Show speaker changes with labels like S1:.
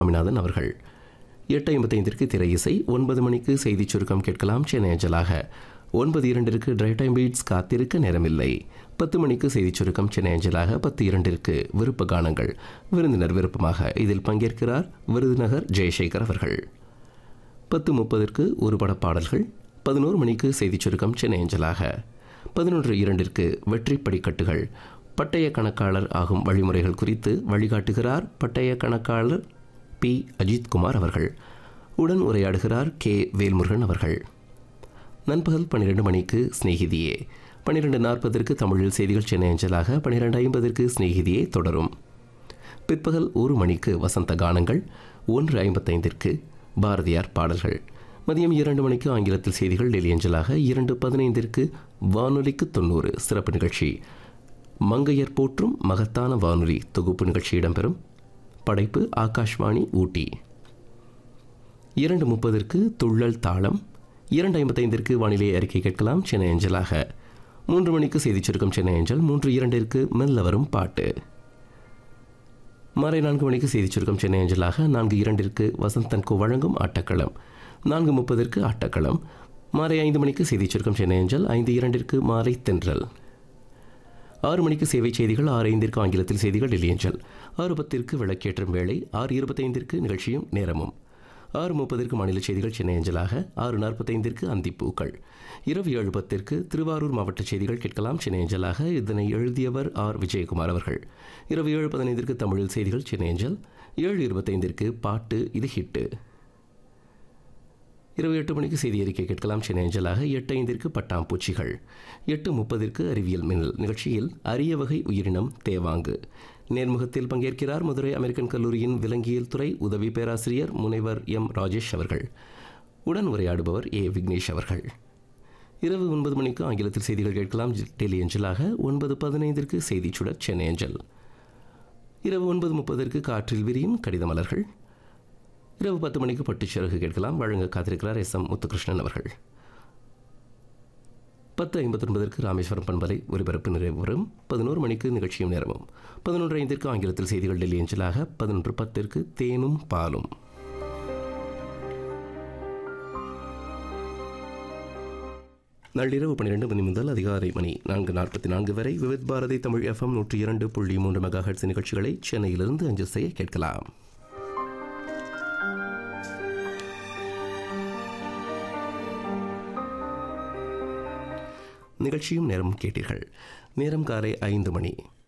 S1: சுவாமிநாதன் அவர்கள் எட்டு ஐம்பத்தைந்திற்கு திரை இசை ஒன்பது மணிக்கு செய்திச் சுருக்கம் கேட்கலாம் சென்னை அஞ்சலாக ஒன்பது இரண்டிற்கு ட்ரை டைம் பீட்ஸ் காத்திருக்க நேரமில்லை பத்து மணிக்கு செய்திச் சுருக்கம் சென்னை அஞ்சலாக பத்து இரண்டிற்கு விருப்ப கானங்கள் விருந்தினர் விருப்பமாக இதில் பங்கேற்கிறார் விருதுநகர் ஜெயசேகர் அவர்கள் பத்து முப்பதற்கு ஒரு பட பாடல்கள் பதினோரு மணிக்கு செய்திச் சுருக்கம் சென்னை அஞ்சலாக பதினொன்று இரண்டிற்கு வெற்றி படிக்கட்டுகள் பட்டய கணக்காளர் ஆகும் வழிமுறைகள் குறித்து வழிகாட்டுகிறார் பட்டய கணக்காளர் பி அஜித்குமார் அவர்கள் உடன் உரையாடுகிறார் கே வேல்முருகன் அவர்கள் நண்பகல் பன்னிரெண்டு மணிக்கு சிநேகிதியே பன்னிரெண்டு நாற்பதற்கு தமிழில் செய்திகள் சென்னை அஞ்சலாக பன்னிரெண்டு ஐம்பதற்கு சிநேகிதியே தொடரும் பிற்பகல் ஒரு மணிக்கு வசந்த கானங்கள் ஒன்று ஐம்பத்தைந்திற்கு பாரதியார் பாடல்கள் மதியம் இரண்டு மணிக்கு ஆங்கிலத்தில் செய்திகள் டெல்லி அஞ்சலாக இரண்டு பதினைந்திற்கு வானொலிக்கு தொண்ணூறு சிறப்பு நிகழ்ச்சி மங்கையர் போற்றும் மகத்தான வானொலி தொகுப்பு நிகழ்ச்சி இடம்பெறும் படைப்பு ஆகாஷ்வாணி ஊட்டி இரண்டு முப்பதற்கு துள்ளல் தாளம் இரண்டு ஐம்பத்தைந்திற்கு வானிலை அறிக்கை கேட்கலாம் சென்னை அஞ்சலாக மூன்று மணிக்கு செய்திச் சுருக்கம் சென்னை அஞ்சல் மூன்று இரண்டிற்கு மெல்ல வரும் பாட்டு மாலை நான்கு மணிக்கு செய்திச் சுருக்கம் சென்னை அஞ்சலாக நான்கு இரண்டிற்கு வசந்தன்கோ வழங்கும் ஆட்டக்களம் நான்கு முப்பதற்கு ஆட்டக்களம் மாலை ஐந்து மணிக்கு செய்திச் சுருக்கம் சென்னை அஞ்சல் ஐந்து இரண்டிற்கு மாலை தென்றல் ஆறு மணிக்கு சேவை செய்திகள் ஆறு ஐந்திற்கு ஆங்கிலத்தில் செய்திகள் டெல்லி அஞ்சல் ஆறு பத்திற்கு விளக்கேற்றும் வேளை ஆறு இருபத்தைந்திற்கு நிகழ்ச்சியும் நேரமும் ஆறு முப்பதற்கு மாநில செய்திகள் சென்னை அஞ்சலாக ஆறு நாற்பத்தைந்திற்கு அந்திப்பூக்கள் இரவு ஏழு பத்திற்கு திருவாரூர் மாவட்ட செய்திகள் கேட்கலாம் சென்னை அஞ்சலாக இதனை எழுதியவர் ஆர் விஜயகுமார் அவர்கள் இரவு ஏழு பதினைந்திற்கு தமிழில் செய்திகள் சென்னை அஞ்சல் ஏழு இருபத்தைந்திற்கு பாட்டு இது ஹிட்டு இரவு எட்டு மணிக்கு செய்தி அறிக்கை கேட்கலாம் சென்னை அஞ்சலாக எட்டு ஐந்திற்கு பட்டாம்பூச்சிகள் எட்டு முப்பதிற்கு அறிவியல் மின்னல் நிகழ்ச்சியில் அரிய வகை உயிரினம் தேவாங்கு நேர்முகத்தில் பங்கேற்கிறார் மதுரை அமெரிக்கன் கல்லூரியின் விலங்கியல் துறை உதவி பேராசிரியர் முனைவர் எம் ராஜேஷ் அவர்கள் உடன் உரையாடுபவர் ஏ விக்னேஷ் அவர்கள் இரவு ஒன்பது மணிக்கு ஆங்கிலத்தில் செய்திகள் கேட்கலாம் டெல்லி அஞ்சலாக ஒன்பது பதினைந்திற்கு செய்திச் சுடர் சென்னை அஞ்சல் இரவு ஒன்பது முப்பதற்கு காற்றில் விரியும் கடித மலர்கள் இரவு பத்து மணிக்கு பட்டுச்சிறகு கேட்கலாம் வழங்க காத்திருக்கிறார் எஸ் எம் முத்துகிருஷ்ணன் அவர்கள் பத்து ஐம்பத்தொன்பதற்கு ராமேஸ்வரம் பண்பலை ஒலிபரப்பு நிறைவு வரும் பதினோரு மணிக்கு நிகழ்ச்சியும் நேரமும் பதினொன்று ஐந்திற்கு ஆங்கிலத்தில் செய்திகள் டெல்லி அஞ்சலாக பதினொன்று பத்திற்கு தேனும் பாலும் நள்ளிரவு பன்னிரெண்டு மணி முதல் அதிகாலை மணி நான்கு நாற்பத்தி நான்கு வரை விவித் பாரதி தமிழ் எஃப்எம் நூற்றி இரண்டு புள்ளி மூன்று மெகா ஹெட்ஸ் நிகழ்ச்சிகளை சென்னையிலிருந்து அஞ்சல் செய்ய கேட்கலாம் நிகழ்ச்சியும் நேரம் கேட்டீர்கள் நேரம் காலை ஐந்து மணி